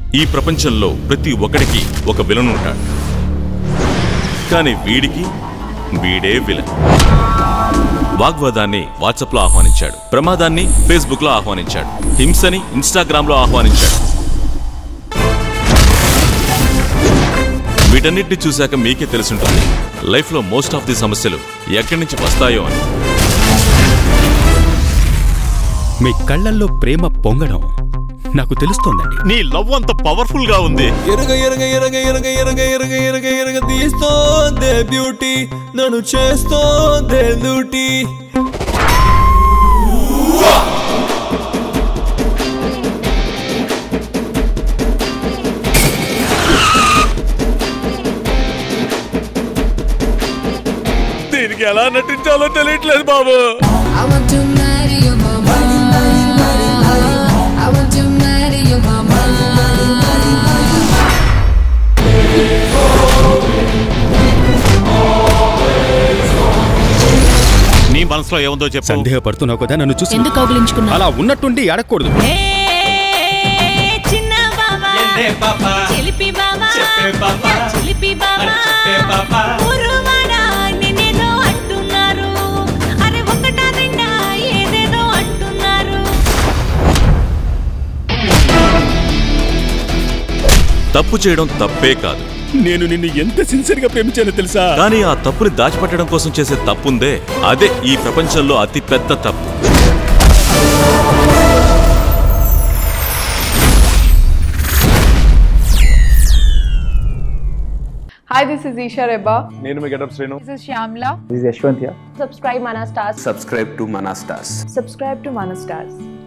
ఈ ప్రపంచంలో ప్రతి ఒక్కడికి ఒక విలన్ ఉంటాడు కానీ వీడికి వీడే విలన్ వాగ్వాదాన్ని వాట్సాప్లో ఆహ్వానించాడు ప్రమాదాన్ని ఫేస్బుక్లో ఆహ్వానించాడు హింసని ఇన్స్టాగ్రామ్లో ఆహ్వానించాడు వీటన్నిటిని చూశాక మీకే తెలుసుంటుంది లైఫ్లో మోస్ట్ ఆఫ్ ది సమస్యలు ఎక్కడి నుంచి వస్తాయో అని మీ కళ్ళల్లో ప్రేమ పొంగడం నాకు తెలుస్తోందండి నీ లవ్ అంత పవర్ఫుల్ గా ఉంది ఎరగ ఎరగ ఎరగ ఎరగ ఎరగ ఎరగ ఎరగ ఎరగ తీస్తోందే బ్యూటీ నన్ను చేస్తోందే లూటీ దీనికి ఎలా నటించాలో తెలియట్లేదు బాబు I want to marry your mama. I want to marry your mama. నీ మనసులో ఏముందో చెప్పు సందేహపడుతున్నావు కదా నన్ను చూసి ఎందుకు కౌగిలించుకున్నా అలా ఉన్నట్టుండి అడగకూడదు చిన్న బాబా చిలిపి బాబా చిలిపి బాబా ఊరువాడా నిన్నేదో అంటున్నారు అరే ఒకటా రెండా ఏదేదో అంటున్నారు తప్పు చేయడం తప్పే కాదు నేను నిన్ను ఎంత సిన్సియర్ గా ప్రేమించానో తెలుసా కానీ ఆ తప్పుని దాచిపెట్టడం కోసం చేసే తప్పుందే అదే ఈ ప్రపంచంలో అతి పెద్ద తప్పు Hi, this is Isha Reba. నేను మీ getup Srinu This is Shyamla. ఇది Yashwant Subscribe Mana Stars. subscribe to Manastas. Subscribe to Mana Stars.